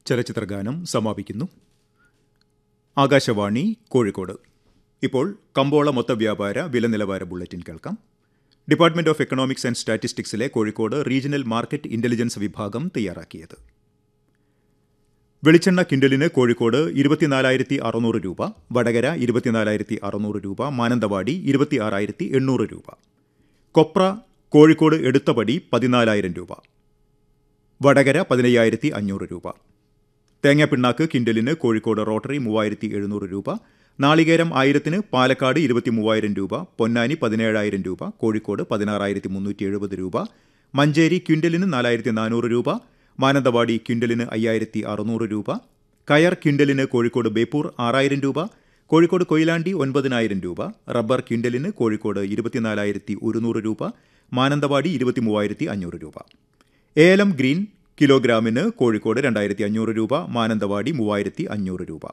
ചലച്ചിത്രഗാനം സമാപിക്കുന്നു ആകാശവാണി കോഴിക്കോട് ഇപ്പോൾ കമ്പോള മൊത്ത വ്യാപാര വില നിലവാര ബുള്ളറ്റിൻ കേൾക്കാം ഡിപ്പാർട്ട്മെന്റ് ഓഫ് എക്കണോമിക്സ് ആൻഡ് സ്റ്റാറ്റിസ്റ്റിക്സിലെ കോഴിക്കോട് റീജിയണൽ മാർക്കറ്റ് ഇന്റലിജൻസ് വിഭാഗം തയ്യാറാക്കിയത് വെളിച്ചെണ്ണ കിൻഡലിന് കോഴിക്കോട് ഇരുപത്തിനാലായിരത്തി അറുന്നൂറ് രൂപ വടകര ഇരുപത്തിനാലായിരത്തി അറുന്നൂറ് രൂപ മാനന്തവാടി ഇരുപത്തി ആറായിരത്തി എണ്ണൂറ് രൂപ കൊപ്ര കോഴിക്കോട് എടുത്തപടി പതിനാലായിരം രൂപ വടകര പതിനയ്യായിരത്തി അഞ്ഞൂറ് രൂപ തേങ്ങാപ്പിണ്ണാക്ക് കിൻഡലിന് കോഴിക്കോട് റോട്ടറി മൂവായിരത്തി എഴുന്നൂറ് രൂപ നാളികേരം ആയിരത്തിന് പാലക്കാട് ഇരുപത്തി മൂവായിരം രൂപ പൊന്നാനി പതിനേഴായിരം രൂപ കോഴിക്കോട് പതിനാറായിരത്തി മുന്നൂറ്റി എഴുപത് രൂപ മഞ്ചേരി ക്വിൻ്റലിന് നാലായിരത്തി നാനൂറ് രൂപ മാനന്തവാടി ക്വിൻ്റലിന് അയ്യായിരത്തി അറുന്നൂറ് രൂപ കയർ ക്വിൻ്റലിന് കോഴിക്കോട് ബേപ്പൂർ ആറായിരം രൂപ കോഴിക്കോട് കൊയിലാണ്ടി ഒൻപതിനായിരം രൂപ റബ്ബർ ക്വിൻ്റലിന് കോഴിക്കോട് ഇരുപത്തിനാലായിരത്തി ഒരുന്നൂറ് രൂപ മാനന്തവാടി ഇരുപത്തി മൂവായിരത്തി അഞ്ഞൂറ് രൂപ ഏലം ഗ്രീൻ കിലോഗ്രാമിന് കോഴിക്കോട് രണ്ടായിരത്തി അഞ്ഞൂറ് രൂപ മാനന്തവാടി മൂവായിരത്തി അഞ്ഞൂറ് രൂപ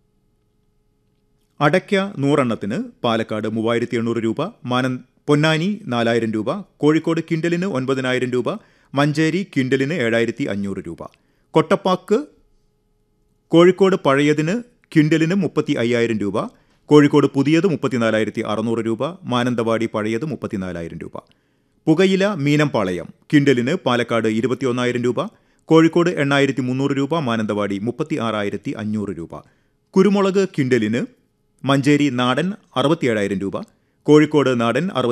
അടയ്ക്ക നൂറെണ്ണത്തിന് പാലക്കാട് മൂവായിരത്തി എണ്ണൂറ് രൂപ മാന പൊന്നാനി നാലായിരം രൂപ കോഴിക്കോട് കിൻഡലിന് ഒൻപതിനായിരം രൂപ മഞ്ചേരി ക്വിൻ്റലിന് ഏഴായിരത്തി അഞ്ഞൂറ് രൂപ കൊട്ടപ്പാക്ക് കോഴിക്കോട് പഴയതിന് ക്വിൻ്റലിന് മുപ്പത്തി അയ്യായിരം രൂപ കോഴിക്കോട് പുതിയത് മുപ്പത്തിനാലായിരത്തി അറുന്നൂറ് രൂപ മാനന്തവാടി പഴയത് മുപ്പത്തിനാലായിരം രൂപ പുകയില മീനംപാളയം ക്വിൻ്റലിന് പാലക്കാട് ഇരുപത്തിയൊന്നായിരം രൂപ കോഴിക്കോട് എണ്ണായിരത്തി മുന്നൂറ് രൂപ മാനന്തവാടി മുപ്പത്തി ആറായിരത്തി അഞ്ഞൂറ് രൂപ കുരുമുളക് ക്വിൻ്റലിന് മഞ്ചേരി നാടൻ അറുപത്തിയേഴായിരം രൂപ കോഴിക്കോട് നാടൻ അറുപത്തി